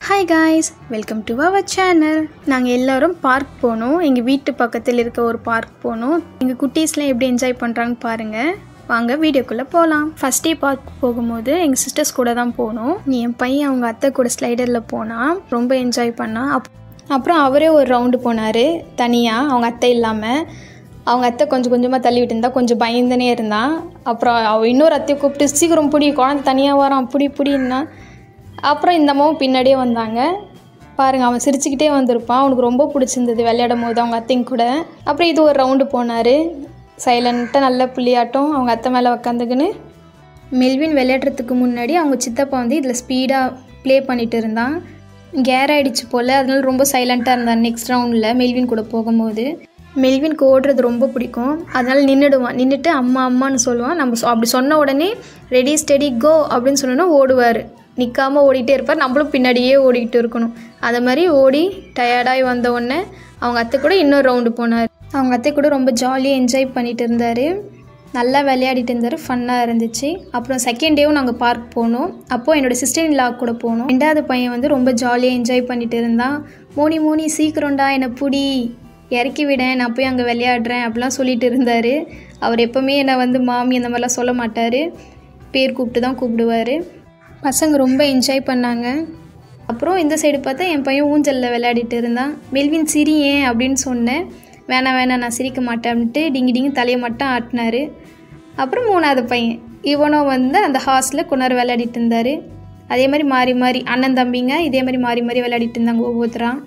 hi guys welcome to our channel நாங்கள் எல்லாரும் park போனோம் எங்கள் வீட்டு பக்கத்தில் இருக்க ஒரு பார்க் போனோம் எங்கள் குட்டீஸ்லாம் எப்படி என்ஜாய் பண்ணுறாங்கன்னு பாருங்கள் வாங்க வீடியோக்குள்ளே போகலாம் ஃபஸ்ட் டே பார்க் போகும்போது எங்கள் சிஸ்டர்ஸ் கூட தான் போனோம் என் பையன் அவங்க அத்தை கூட ஸ்லைடரில் போனான் ரொம்ப என்ஜாய் பண்ணான் அப் அப்புறம் அவரே ஒரு ரவுண்டு போனார் தனியாக அவங்க அத்தை இல்லாமல் அவங்க அத்தை கொஞ்சம் கொஞ்சமாக தள்ளி விட்டுருந்தா கொஞ்சம் பயந்துனே இருந்தான் அப்புறம் அவள் இன்னொரு அத்தையை கூப்பிட்டு சீக்கிரம் பிடி குழந்தை தனியாக வரான் பிடி பிடின்னா அப்புறம் இந்த அம்மாவும் பின்னாடியே வந்தாங்க பாருங்கள் அவன் சிரிச்சுக்கிட்டே வந்திருப்பான் அவனுக்கு ரொம்ப பிடிச்சிருந்தது விளையாடும் போது அவங்க அத்தைங்க கூட அப்புறம் இது ஒரு ரவுண்டு போனார் சைலண்ட்டாக நல்ல புள்ளியாட்டம் அவங்க அத்தை மேலே உக்காந்துக்குன்னு மெல்வின் விளையாடுறதுக்கு முன்னாடி அவங்க சித்தப்பா வந்து இதில் ஸ்பீடாக ப்ளே பண்ணிட்டு இருந்தான் கேர் ஆயிடுச்சு போல் அதனால ரொம்ப சைலண்ட்டாக இருந்தான் நெக்ஸ்ட் ரவுண்டில் மெல்வின் கூட போகும்போது மெல்வினுக்கு ஓடுறது ரொம்ப பிடிக்கும் அதனால நின்றுடுவான் நின்றுட்டு அம்மா அம்மான்னு சொல்லுவான் நம்ம சொ- அப்படி சொன்ன உடனே ரெடி ஸ்டெடி கோ அப்படின்னு சொன்னோன்னா ஓடுவார் நிற்காம ஓடிட்டே இருப்பார் நம்மளும் பின்னாடியே ஓடிக்கிட்டு இருக்கணும் அதை மாதிரி ஓடி டயர்டாகி வந்த உடனே அவங்க அத்தை கூட இன்னொரு ரவுண்டு போனார் அவங்க அத்தை கூட ரொம்ப ஜாலியாக என்ஜாய் பண்ணிட்டு இருந்தார் நல்லா விளையாடிட்டு இருந்தார் ஃபன்னாக இருந்துச்சு அப்புறம் செகண்ட் டேவும் நாங்கள் பார்க் போனோம் அப்போது என்னோடய சிஸ்டர் இன் கூட போனோம் ரெண்டாவது பையன் வந்து ரொம்ப ஜாலியாக என்ஜாய் பண்ணிட்டு இருந்தான் மோனி மோனி சீக்கிரம்டா என்னை புடி இறக்கி விடேன் நான் போய் அங்கே விளையாடுறேன் அப்படிலாம் சொல்லிட்டு இருந்தார் அவர் எப்போவுமே என்னை வந்து மாமி அந்த மாதிரிலாம் சொல்ல மாட்டார் பேர் கூப்பிட்டு தான் கூப்பிடுவார் பசங்க ரொம்ப என்ஜாய் பண்ணாங்க அப்புறம் இந்த சைடு பார்த்தா என் பையன் ஊஞ்சலில் விளையாடிட்டு இருந்தான் மெல்வின் சிரியேன் அப்படின்னு சொன்னேன் வேணாம் வேணாம் நான் சிரிக்க மாட்டேன் அப்படின்ட்டு டிங்கி டிங்கி தலையை மட்டும் ஆட்டினாரு அப்புறம் மூணாவது பையன் இவனும் வந்து அந்த ஹாஸ்டில் கொஞ்ச நேரம் விளையாடிட்டு இருந்தார் அதே மாதிரி மாறி மாறி அண்ணன் தம்பிங்க இதே மாதிரி மாறி மாறி விளையாடிட்டு இருந்தாங்க ஒவ்வொருத்தரான்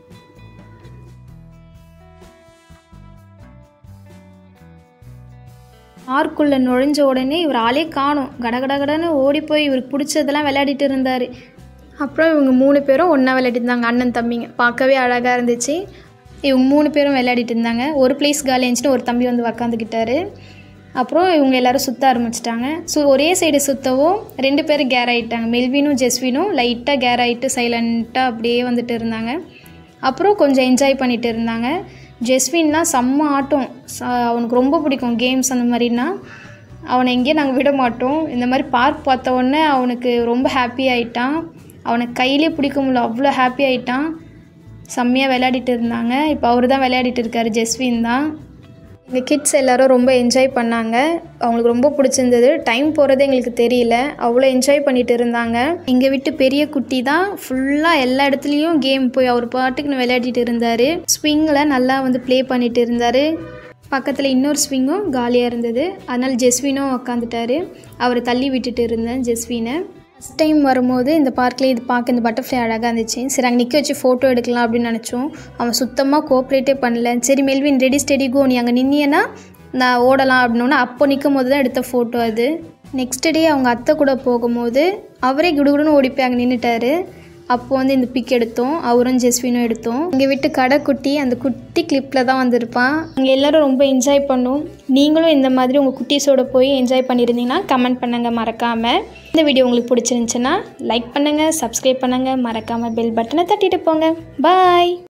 பார்க்குள்ளே நுழைஞ்ச உடனே இவர் ஆளே காணும் கடகடகடன்னு ஓடி போய் இவருக்கு பிடிச்சதெல்லாம் விளையாடிட்டு இருந்தார் அப்புறம் இவங்க மூணு பேரும் ஒன்றா விளையாடிட்டு இருந்தாங்க அண்ணன் தம்பிங்க பார்க்கவே அழகாக இருந்துச்சு இவங்க மூணு பேரும் விளையாடிட்டு இருந்தாங்க ஒரு பிளேஸ் காலி இருந்துச்சுன்னு ஒரு தம்பி வந்து உக்காந்துக்கிட்டாரு அப்புறம் இவங்க எல்லாரும் சுற்ற ஆரம்பிச்சிட்டாங்க ஸோ ஒரே சைடு சுற்றவும் ரெண்டு பேரும் கேர் ஆகிட்டாங்க மெல்வினும் ஜெஸ்வினும் லைட்டாக கேர் ஆகிட்டு சைலண்ட்டாக அப்படியே வந்துட்டு இருந்தாங்க அப்புறம் கொஞ்சம் என்ஜாய் பண்ணிட்டு இருந்தாங்க ஜெஸ்வின்லாம் செம்ம ஆட்டம் ச- அவனுக்கு ரொம்ப பிடிக்கும் கேம்ஸ் அந்த மாதிரினா அவனை எங்கேயும் நாங்கள் விட மாட்டோம் இந்த மாதிரி பார்க் பார்த்த உடனே அவனுக்கு ரொம்ப ஹாப்பி ஆயிட்டான் அவனுக்கு கையிலே பிடிக்க முடியல அவ்வளோ ஹாப்பி ஆயிட்டான் செம்மையாக விளையாடிட்டு இருந்தாங்க இப்போ அவர் தான் விளையாடிட்டு இருக்காரு ஜெஸ்வின் தான் எங்கள் கிட்ஸ் எல்லாரும் ரொம்ப என்ஜாய் பண்ணாங்க அவங்களுக்கு ரொம்ப பிடிச்சிருந்தது டைம் போகிறதே எங்களுக்கு தெரியல அவ்வளோ என்ஜாய் பண்ணிட்டு இருந்தாங்க எங்கள் வீட்டு பெரிய குட்டி தான் ஃபுல்லாக எல்லா இடத்துலையும் கேம் போய் அவர் பாட்டுக்குன்னு விளையாடிட்டு இருந்தார் ஸ்விங்கில் நல்லா வந்து ப்ளே பண்ணிட்டு இருந்தார் பக்கத்தில் இன்னொரு ஸ்விங்கும் காலியாக இருந்தது அதனால் ஜெஸ்வினும் உக்காந்துட்டாரு அவரை தள்ளி விட்டுட்டு இருந்தேன் ஜெஸ்வினை ஃபஸ்ட் டைம் வரும்போது இந்த பார்க்கில் இது பார்க்க இந்த பட்டர்ஃப்ளை அழகாக இருந்துச்சு சரி அங்கே நிற்க வச்சு ஃபோட்டோ எடுக்கலாம் அப்படின்னு நினச்சோம் அவன் சுத்தமாக கோஆப்ரேட்டே பண்ணல சரி மெல்வின் ரெடி ஸ்டெடி கோ நீ அங்கே நின்னியன்னா நான் ஓடலாம் அப்படின்னோன்னா அப்போ நிற்கும் போது தான் எடுத்த ஃபோட்டோ அது நெக்ஸ்ட் டே அவங்க அத்தை கூட போகும்போது அவரே குடுகுடுன்னு ஓடி போய் அங்கே நின்றுட்டாரு அப்போ வந்து இந்த பிக் எடுத்தோம் அவரும் ஜெஸ்வினும் எடுத்தோம் எங்கள் வீட்டு கடைக்குட்டி அந்த குட்டி கிளிப்பில் தான் வந்திருப்பான் அங்கே எல்லாரும் ரொம்ப என்ஜாய் பண்ணோம் நீங்களும் இந்த மாதிரி உங்கள் குட்டீஸோட போய் என்ஜாய் பண்ணியிருந்தீங்கன்னா கமெண்ட் பண்ணுங்கள் மறக்காமல் இந்த வீடியோ உங்களுக்கு பிடிச்சிருந்துச்சுன்னா லைக் பண்ணுங்கள் சப்ஸ்கிரைப் பண்ணுங்கள் மறக்காமல் பெல் பட்டனை தட்டிட்டு போங்க பாய்